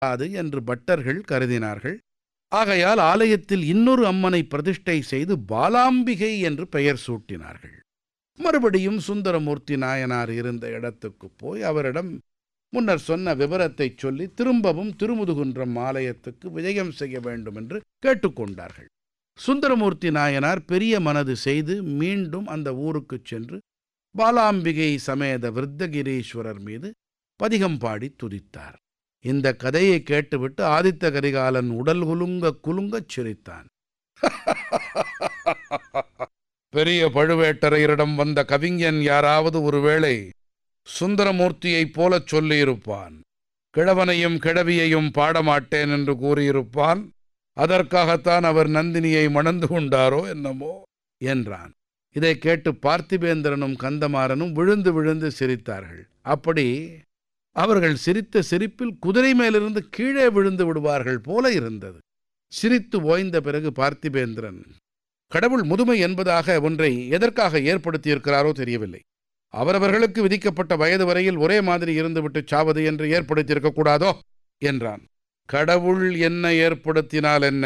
அது என்று பட்டர்கள் கருதினார்கள் ஆகையால் ஆலயத்தில் இன்னொரு அம்மனை பிரதிஷ்டை செய்து பாலாம்பிகை என்று பெயர் சூட்டினார்கள் மறுபடியும் சுந்தரமூர்த்தி நாயனார் இருந்த இடத்துக்குப் போய் அவரிடம் முன்னர் சொன்ன விவரத்தைச் சொல்லி திரும்பவும் திருமுதுகுன்றம் ஆலயத்துக்கு விஜயம் செய்ய வேண்டும் என்று கேட்டுக்கொண்டார்கள் சுந்தரமூர்த்தி நாயனார் பெரிய மனது செய்து மீண்டும் அந்த ஊருக்குச் சென்று பாலாம்பிகை சமேத விருத்தகிரீஸ்வரர் மீது பதிகம் பாடி துதித்தார் இந்த கதையை கேட்டுவிட்டு ஆதித்த கரிகாலன் உடல் குலுங்க குலுங்கச் சிரித்தான் பெரிய பழுவேட்டரையரிடம் வந்த கவிஞன் யாராவது ஒருவேளை சுந்தரமூர்த்தியைப் போலச் சொல்லியிருப்பான் கிழவனையும் கிழவியையும் பாடமாட்டேன் என்று கூறியிருப்பான் அதற்காகத்தான் அவர் நந்தினியை மணந்து கொண்டாரோ என்னமோ என்றான் இதை கேட்டு பார்த்திபேந்திரனும் கந்தமாறனும் விழுந்து விழுந்து சிரித்தார்கள் அப்படி அவர்கள் சிரித்த சிரிப்பில் குதிரை மேலிருந்து கீழே விழுந்து விடுவார்கள் போல இருந்தது சிரித்து ஓய்ந்த பிறகு பார்த்திபேந்திரன் கடவுள் முதுமை என்பதாக ஒன்றை எதற்காக ஏற்படுத்தியிருக்கிறாரோ தெரியவில்லை அவரவர்களுக்கு விதிக்கப்பட்ட வயது வரையில் ஒரே மாதிரி இருந்துவிட்டு சாவது என்று ஏற்படுத்தியிருக்கக்கூடாதோ என்றான் கடவுள் என்ன ஏற்படுத்தினால் என்ன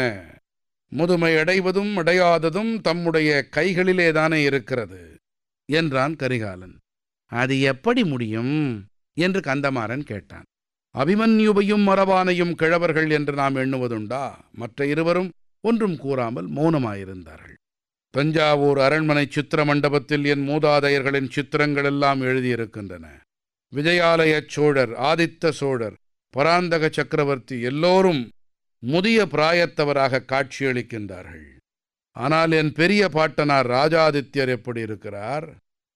முதுமை அடைவதும் அடையாததும் தம்முடைய கைகளிலேதானே இருக்கிறது என்றான் கரிகாலன் அது எப்படி முடியும் என்று கந்தமாறன் கேட்டான் அபிமன்யுவையும் மரபானையும் கிழவர்கள் என்று நாம் எண்ணுவதுண்டா மற்ற இருவரும் ஒன்றும் கூறாமல் மௌனமாயிருந்தார்கள் தஞ்சாவூர் அரண்மனை சித்திர மண்டபத்தில் என் மூதாதையர்களின் சித்திரங்கள் எல்லாம் எழுதியிருக்கின்றன விஜயாலய சோழர் ஆதித்த சோழர் பராந்தக சக்கரவர்த்தி எல்லோரும் முதிய பிராயத்தவராக காட்சியளிக்கின்றார்கள் ஆனால் என் பெரிய பாட்டனார் ராஜாதித்யர் எப்படி இருக்கிறார்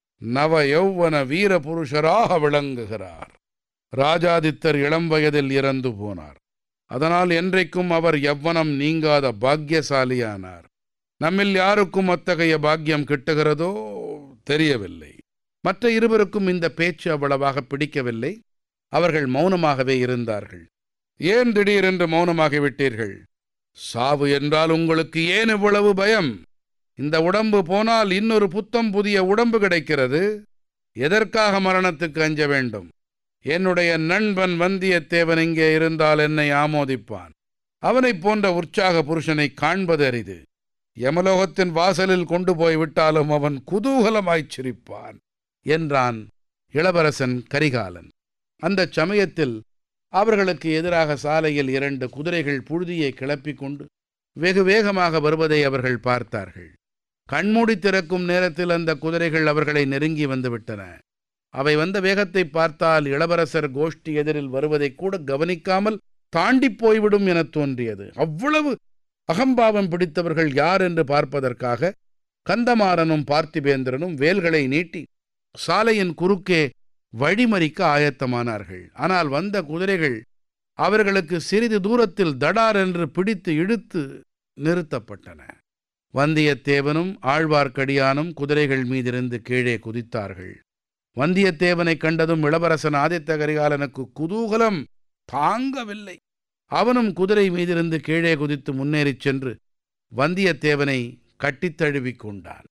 நவ யௌவன வீர புருஷராக விளங்குகிறார் ராஜாதித்தர் இளம் வயதில் இறந்து போனார் அதனால் என்றைக்கும் அவர் யவ்வனம் நீங்காத பாக்கியசாலியானார் நம்மில் யாருக்கும் அத்தகைய பாக்கியம் கிட்டுகிறதோ தெரியவில்லை மற்ற இருவருக்கும் இந்த பேச்சு அவ்வளவாக பிடிக்கவில்லை அவர்கள் மௌனமாகவே இருந்தார்கள் ஏன் திடீரென்று மௌனமாகிவிட்டீர்கள் சாவு என்றால் உங்களுக்கு ஏன் இவ்வளவு பயம் இந்த உடம்பு போனால் இன்னொரு புத்தம் புதிய உடம்பு கிடைக்கிறது எதற்காக மரணத்துக்கு அஞ்ச வேண்டும் என்னுடைய நண்பன் வந்தியத்தேவன் இங்கே இருந்தால் என்னை ஆமோதிப்பான் அவனைப் போன்ற உற்சாக புருஷனை காண்பது அரிது யமலோகத்தின் வாசலில் கொண்டு போய் விட்டாலும் அவன் குதூகலமாய்ச் சிரிப்பான் என்றான் இளவரசன் கரிகாலன் அந்தச் சமயத்தில் அவர்களுக்கு எதிராக சாலையில் இரண்டு குதிரைகள் புழுதியை கிளப்பிக் கொண்டு வெகு வேகமாக வருவதை அவர்கள் பார்த்தார்கள் கண்மூடி திறக்கும் நேரத்தில் அந்த குதிரைகள் அவர்களை நெருங்கி வந்துவிட்டன அவை வந்த வேகத்தை பார்த்தால் இளவரசர் கோஷ்டி எதிரில் வருவதை கூட கவனிக்காமல் தாண்டி போய்விடும் எனத் தோன்றியது அவ்வளவு அகம்பாவம் பிடித்தவர்கள் யார் என்று பார்ப்பதற்காக கந்தமாறனும் பார்த்திபேந்திரனும் வேல்களை நீட்டி சாலையின் குறுக்கே வழிமறிக்க ஆயத்தமானார்கள் ஆனால் வந்த குதிரைகள் அவர்களுக்கு சிறிது தூரத்தில் தடார் என்று பிடித்து இழுத்து நிறுத்தப்பட்டன வந்தியத்தேவனும் ஆழ்வார்க்கடியானும் குதிரைகள் மீதிருந்து கீழே குதித்தார்கள் வந்தியத்தேவனை கண்டதும் இளவரசன் ஆதித்த கரிகாலனுக்கு குதூகலம் தாங்கவில்லை அவனும் குதிரை மீதிருந்து கீழே குதித்து முன்னேறிச் சென்று வந்தியத்தேவனை கட்டித் தழுவிக் கொண்டான்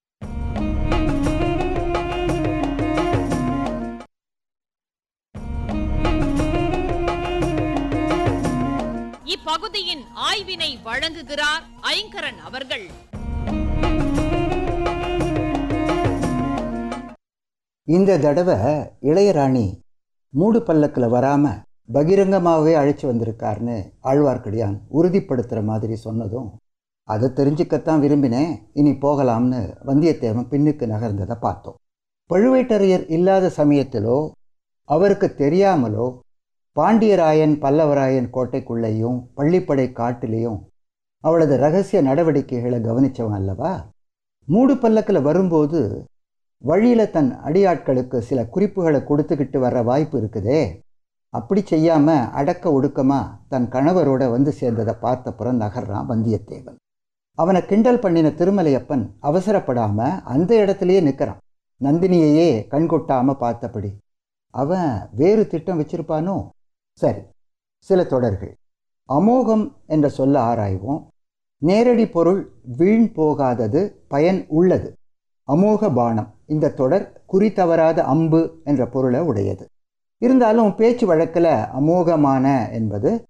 இப்பகுதியின் ஆய்வினை வழங்குகிறார் ஐங்கரன் அவர்கள் இந்த தடவை இளையராணி மூடு பல்லக்கில் வராமல் பகிரங்கமாகவே அழைச்சி வந்திருக்காருன்னு ஆழ்வார்க்கடியான் உறுதிப்படுத்துகிற மாதிரி சொன்னதும் அதை தெரிஞ்சுக்கத்தான் விரும்பினேன் இனி போகலாம்னு வந்தியத்தேவன் பின்னுக்கு நகர்ந்ததை பார்த்தோம் பழுவேட்டரையர் இல்லாத சமயத்திலோ அவருக்கு தெரியாமலோ பாண்டியராயன் பல்லவராயன் கோட்டைக்குள்ளேயும் பள்ளிப்படை காட்டிலையும் அவளது ரகசிய நடவடிக்கைகளை கவனித்தவன் அல்லவா மூடு பல்லக்கில் வரும்போது வழியில் தன் அடியாட்களுக்கு சில குறிப்புகளை கொடுத்துக்கிட்டு வர்ற வாய்ப்பு இருக்குதே அப்படி செய்யாமல் அடக்க ஒடுக்கமாக தன் கணவரோட வந்து சேர்ந்ததை பார்த்தப்புறம் நகர்றான் வந்தியத்தேவன் அவனை கிண்டல் பண்ணின திருமலையப்பன் அவசரப்படாமல் அந்த இடத்துலையே நிற்கிறான் நந்தினியையே கண்கொட்டாமல் பார்த்தபடி அவன் வேறு திட்டம் வச்சிருப்பானோ சரி சில தொடர்கள் அமோகம் என்ற சொல்ல ஆராய்வோம் நேரடி பொருள் வீண் போகாதது பயன் உள்ளது அமோக பானம் இந்த தொடர் குறி தவறாத அம்பு என்ற பொருளை உடையது இருந்தாலும் பேச்சு வழக்கில் அமோகமான என்பது